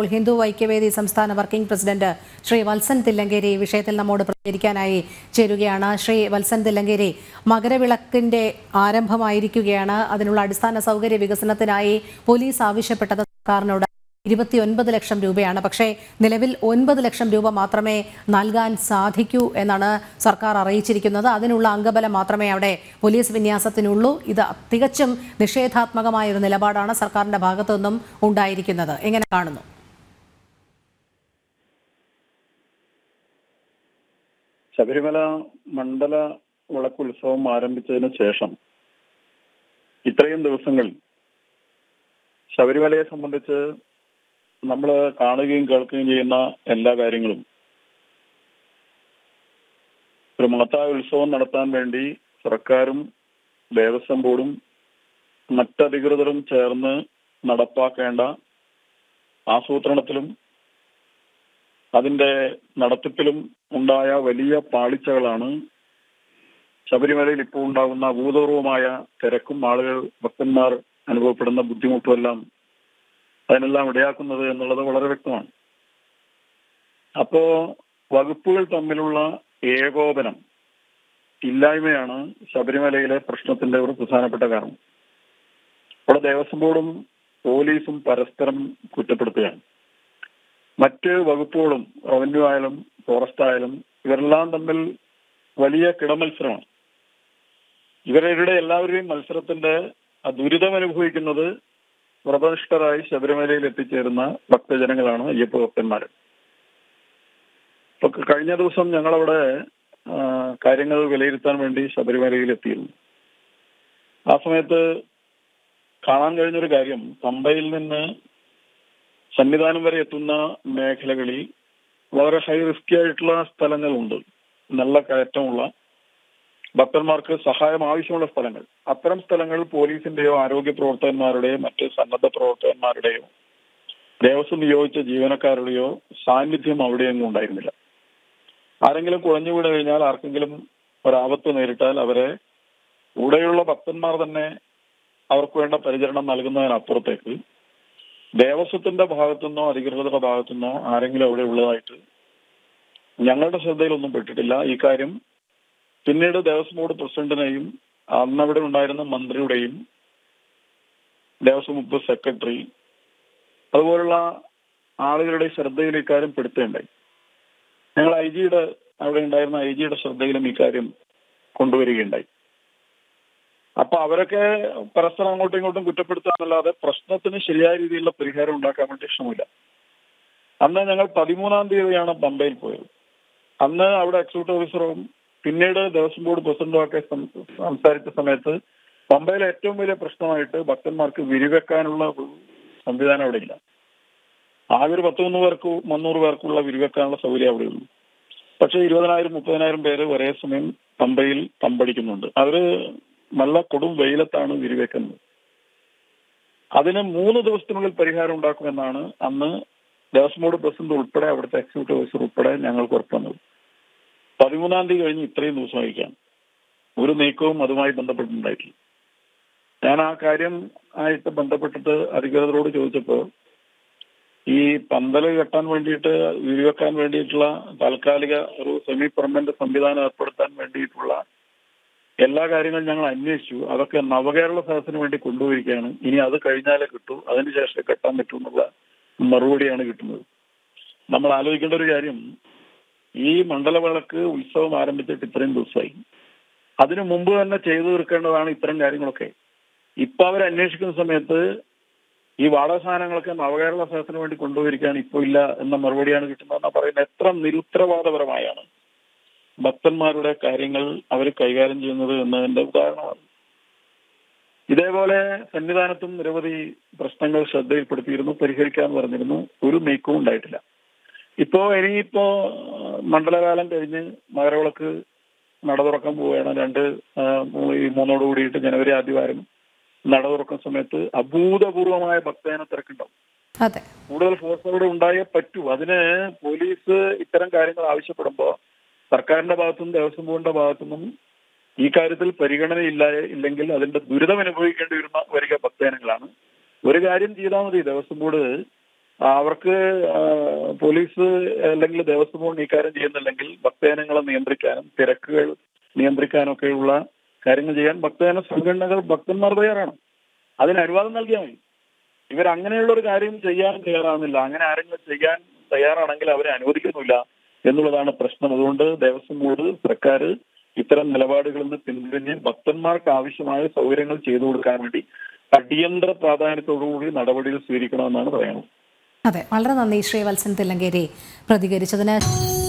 ഹിന്ദു ഐക്യവേദി സംസ്ഥാന working president Shri Valsan Thillankeri ഈ വിഷയത്തിൽ നമ്മോട് പ്രതികരിക്കാനായി ചേരുകയാണ് ശ്രീ വത്സൻ തില്ലങ്കേരി മകരവിളക്കിന്റെ ആരംഭമായിരിക്കുകയാണ് അതിനുള്ള അടിസ്ഥാന സൗകര്യ വികസനത്തിനായി പോലീസ് ആവശ്യപ്പെട്ടത് സർക്കാരിനോട് ഇരുപത്തിയൊൻപത് ലക്ഷം രൂപയാണ് പക്ഷേ നിലവിൽ ഒൻപത് ലക്ഷം രൂപ മാത്രമേ നൽകാൻ സാധിക്കൂ എന്നാണ് സർക്കാർ അറിയിച്ചിരിക്കുന്നത് അതിനുള്ള അംഗബലം മാത്രമേ അവിടെ പോലീസ് വിന്യാസത്തിനുള്ളൂ ഇത് തികച്ചും നിഷേധാത്മകമായ ഒരു നിലപാടാണ് സർക്കാരിന്റെ ഭാഗത്തു നിന്നും ഉണ്ടായിരിക്കുന്നത് എങ്ങനെ കാണുന്നു ശബരിമല മണ്ഡല വിളക്കുത്സവം ആരംഭിച്ചതിന് ശേഷം ഇത്രയും ദിവസങ്ങളിൽ ശബരിമലയെ സംബന്ധിച്ച് നമ്മൾ കാണുകയും കേൾക്കുകയും ചെയ്യുന്ന എല്ലാ കാര്യങ്ങളും ഒരു മഹത്തായ ഉത്സവം നടത്താൻ വേണ്ടി സർക്കാരും ദേവസ്വം ബോർഡും മറ്റധികൃതരും ചേർന്ന് നടപ്പാക്കേണ്ട ആസൂത്രണത്തിലും അതിന്റെ നടത്തിപ്പിലും ഉണ്ടായ വലിയ പാളിച്ചകളാണ് ശബരിമലയിൽ ഇപ്പോൾ ഉണ്ടാകുന്ന അഭൂതപൂർവമായ തിരക്കും ആളുകൾ ഭക്തന്മാർ അനുഭവപ്പെടുന്ന ബുദ്ധിമുട്ടുമെല്ലാം അതിനെല്ലാം ഇടയാക്കുന്നത് എന്നുള്ളത് വളരെ വ്യക്തമാണ് അപ്പോ വകുപ്പുകൾ തമ്മിലുള്ള ഏകോപനം ഇല്ലായ്മയാണ് ശബരിമലയിലെ പ്രശ്നത്തിന്റെ ഒരു പ്രധാനപ്പെട്ട കാരണം ഇവിടെ ദേവസ്വം ബോർഡും പോലീസും പരസ്പരം കുറ്റപ്പെടുത്തുകയാണ് മറ്റ് വകുപ്പുകളും റവന്യൂ ആയാലും ഫോറസ്റ്റ് ആയാലും ഇവരെല്ലാം തമ്മിൽ വലിയ കിടമത്സരമാണ് ഇവരുടെ എല്ലാവരുടെയും മത്സരത്തിന്റെ ആ ദുരിതം അനുഭവിക്കുന്നത് വ്രതനിഷ്ഠരായി ശബരിമലയിൽ എത്തിച്ചേരുന്ന ഭക്തജനങ്ങളാണ് അയ്യപ്പ ഭക്തന്മാർ ഇപ്പൊ കഴിഞ്ഞ ദിവസം ഞങ്ങളവിടെ ആ, കാര്യങ്ങൾ വിലയിരുത്താൻ വേണ്ടി ശബരിമലയിൽ എത്തിയിരുന്നു ആ സമയത്ത് കാണാൻ കഴിഞ്ഞൊരു കാര്യം പമ്പയിൽ നിന്ന് സന്നിധാനം വരെ എത്തുന്ന മേഖലകളിൽ വളരെ ഹൈ റിസ്കി ആയിട്ടുള്ള സ്ഥലങ്ങളുണ്ട് നല്ല കയറ്റമുള്ള ഭക്തന്മാർക്ക് സഹായം ആവശ്യമുള്ള സ്ഥലങ്ങൾ അത്തരം സ്ഥലങ്ങൾ പോലീസിന്റെയോ ആരോഗ്യ പ്രവർത്തകന്മാരുടെയോ മറ്റ് സന്നദ്ധ പ്രവർത്തകന്മാരുടെയോ ദേവസ്വം നിയോഗിച്ച ജീവനക്കാരുടെയോ സാന്നിധ്യം അവിടെയൊന്നും ഉണ്ടായിരുന്നില്ല ആരെങ്കിലും കുഴഞ്ഞു വീണ് കഴിഞ്ഞാൽ ആർക്കെങ്കിലും ഒരാപത്ത് നേരിട്ടാൽ അവരെ കൂടെയുള്ള ഭക്തന്മാർ തന്നെ അവർക്ക് വേണ്ട പരിചരണം നൽകുന്നതിനപ്പുറത്തേക്ക് ദേവസ്വത്തിന്റെ ഭാഗത്തുനിന്നോ അധികൃതരുടെ ഭാഗത്തുനിന്നോ ആരെങ്കിലും അവിടെ ഉള്ളതായിട്ട് ഞങ്ങളുടെ ശ്രദ്ധയിലൊന്നും പെട്ടിട്ടില്ല ഈ കാര്യം പിന്നീട് ദേവസ്വം ബോർഡ് പ്രസിഡന്റിനെയും അന്ന് അവിടെ ഉണ്ടായിരുന്ന മന്ത്രിയുടെയും ദേവസ്വം വകുപ്പ് സെക്രട്ടറി അതുപോലുള്ള ആളുകളുടെ ശ്രദ്ധയിൽ ഇക്കാര്യം പെടുത്തേണ്ടായി ഞങ്ങൾ ഐ ജിയുടെ അവിടെ ഉണ്ടായിരുന്ന ഐ ജിയുടെ ശ്രദ്ധയിലും ഇക്കാര്യം കൊണ്ടുവരികയുണ്ടായി അപ്പൊ അവരൊക്കെ പരസ്പരം അങ്ങോട്ടും ഇങ്ങോട്ടും കുറ്റപ്പെടുത്താന്നല്ലാതെ പ്രശ്നത്തിന് ശരിയായ രീതിയിലുള്ള പരിഹാരം ഉണ്ടാക്കാൻ വേണ്ടി ശ്രമമില്ല അന്ന് ഞങ്ങൾ പതിമൂന്നാം തീയതിയാണ് പമ്പയിൽ പോയത് അന്ന് അവിടെ എക്സിക്യൂട്ടീവ് ഓഫീസറും പിന്നീട് ദേവസ്വം ബോർഡ് പ്രസിഡന്റും ഒക്കെ സം- സംസാരിച്ച സമയത്ത് പമ്പയിലെ ഏറ്റവും വലിയ പ്രശ്നമായിട്ട് ഭക്തന്മാർക്ക് വിരിവെക്കാനുള്ള ഒരു സംവിധാനം അവിടെ ഇല്ല ആകെ ഒരു പത്ത് മൂന്ന് പേർക്ക് മുന്നൂറ് പേർക്കുള്ള വിരിവെക്കാനുള്ള സൗകര്യം അവിടെയുള്ളൂ പക്ഷേ ഇരുപതിനായിരം മുപ്പതിനായിരം പേര് ഒരേ സമയം പമ്പയിൽ പമ്പടിക്കുന്നുണ്ട് അവര് നല്ല കൊടും വെയിലത്താണ് വിരിവെക്കുന്നത് അതിന് മൂന്ന് ദിവസത്തിനുള്ളിൽ പരിഹാരം ഉണ്ടാക്കുമെന്നാണ് അന്ന് ദേവസ്വം ബോർഡ് പ്രസിഡന്റ് ഉൾപ്പെടെ അവിടുത്തെ എക്സിക്യൂട്ടീവ് ഓഫീസർ ഉൾപ്പെടെ ഞങ്ങൾക്ക് ഉറപ്പ് തന്നത് പതിമൂന്നാം തീയതി കഴിഞ്ഞ് ഇത്രയും ദിവസമായിരിക്കാം ഒരു നീക്കവും അതുമായി ബന്ധപ്പെട്ടിട്ടുണ്ടായിട്ടില്ല ഞാൻ ആ കാര്യം ആയിട്ട് ബന്ധപ്പെട്ടിട്ട് അധികൃതരോട് ചോദിച്ചപ്പോൾ ഈ പന്തല് കെട്ടാൻ വേണ്ടിയിട്ട് വിരിവെക്കാൻ വേണ്ടിയിട്ടുള്ള താൽക്കാലിക ഒരു സെമി പെർമനന്റ് സംവിധാനം ഏർപ്പെടുത്താൻ വേണ്ടിയിട്ടുള്ള എല്ലാ കാര്യങ്ങളും ഞങ്ങൾ അന്വേഷിച്ചു അതൊക്കെ നവകേരള സദസ്സിന് വേണ്ടി കൊണ്ടുപോയിരിക്കുകയാണ് ഇനി അത് കഴിഞ്ഞാലേ കിട്ടൂ അതിനുശേഷം കെട്ടാൻ പറ്റൂ എന്നുള്ള മറുപടിയാണ് കിട്ടുന്നത് നമ്മൾ ആലോചിക്കേണ്ട ഒരു കാര്യം ഈ മണ്ഡലവിളക്ക് ഉത്സവം ആരംഭിച്ചിട്ട് ഇത്രയും ദിവസമായി അതിനു മുമ്പ് തന്നെ ചെയ്തു തീർക്കേണ്ടതാണ് ഇത്തരം കാര്യങ്ങളൊക്കെ ഇപ്പൊ അവർ അന്വേഷിക്കുന്ന സമയത്ത് ഈ വാടക സാധനങ്ങളൊക്കെ നവകേരള സദസ്സിന് വേണ്ടി കൊണ്ടുപോയിരിക്കാൻ ഇപ്പോൾ ഇല്ല എന്ന മറുപടിയാണ് കിട്ടുന്നതെന്ന് പറയുന്നത് എത്ര നിരുത്തരവാദപരമായാണ് ഭക്തന്മാരുടെ കാര്യങ്ങൾ അവർ കൈകാര്യം ചെയ്യുന്നത് എന്നതിന്റെ ഉദാഹരണമാണ് ഇതേപോലെ സന്നിധാനത്തും നിരവധി പ്രശ്നങ്ങൾ ശ്രദ്ധയിൽപ്പെടുത്തിയിരുന്നു പരിഹരിക്കാൻ പറഞ്ഞിരുന്നു ഒരു നീക്കവും ഉണ്ടായിട്ടില്ല ഇപ്പോ ഇനിയിപ്പോ മണ്ഡലകാലം കഴിഞ്ഞ് മകരവിളക്ക് നട തുറക്കാൻ പോവുകയാണ് രണ്ട് ആ, മൂ- ഈ മൂന്നോട് കൂടിയിട്ട് ജനുവരി ആദ്യവാരം നട തുറക്കുന്ന സമയത്ത് അഭൂതപൂർവമായ ഭക്തജന തിരക്കുണ്ടാവും അതെ കൂടുതൽ ഫോഴ്സ് അവിടെ ഉണ്ടായേ പറ്റൂ അതിന് പോലീസ് ഇത്തരം കാര്യങ്ങൾ ആവശ്യപ്പെടുമ്പോൾ സർക്കാരിന്റെ ഭാഗത്തുനിന്നും ദേവസ്വം ബോർഡിന്റെ ഭാഗത്തുനിന്നും ഈ കാര്യത്തിൽ പരിഗണന ഇല്ല ഇല്ലെങ്കിൽ അതിന്റെ ദുരിതം അനുഭവിക്കേണ്ടി വരുന്ന വരിക ഭക്തജനങ്ങളാണ് ഒരു കാര്യം ചെയ്താൽ മതി ദേവസ്വം ബോർഡ് ആ, അവർക്ക് ആ, പോലീസ് അല്ലെങ്കിൽ ദേവസ്വം ബോർഡ് ഇക്കാര്യം ചെയ്യുന്നില്ലെങ്കിൽ ഭക്തജനങ്ങളെ നിയന്ത്രിക്കാനും തിരക്കുകൾ നിയന്ത്രിക്കാനൊക്കെയുള്ള കാര്യങ്ങൾ ചെയ്യാൻ ഭക്തജന സംഘടനകൾ ഭക്തന്മാർ തയ്യാറാണ് അതിന് അനുവാദം നൽകിയാൽ മതി ഇവർ അങ്ങനെയുള്ള ഒരു കാര്യം ചെയ്യാൻ തയ്യാറാവുന്നില്ല അങ്ങനെ ആരെങ്കിലും ചെയ്യാൻ തയ്യാറാണെങ്കിൽ അവരെ അനുവദിക്കുന്നില്ല എന്നുള്ളതാണ് പ്രശ്നം അതുകൊണ്ട് ദേവസ്വം ബോർഡ് സർക്കാർ ഇത്തരം നിലപാടുകളിൽ നിന്ന് പിന്തിരിഞ്ഞ് ഭക്തന്മാർക്ക് ആവശ്യമായ സൗകര്യങ്ങൾ ചെയ്തു കൊടുക്കാൻ വേണ്ടി അടിയന്തര പ്രാധാന്യത്തോടുകൂടി നടപടികൾ സ്വീകരിക്കണമെന്നാണ് പറയാനുള്ളത് അതെ വളരെ നന്ദി ശ്രീ വത്സൻ തില്ലങ്കേരി പ്രതികരിച്ചതിന്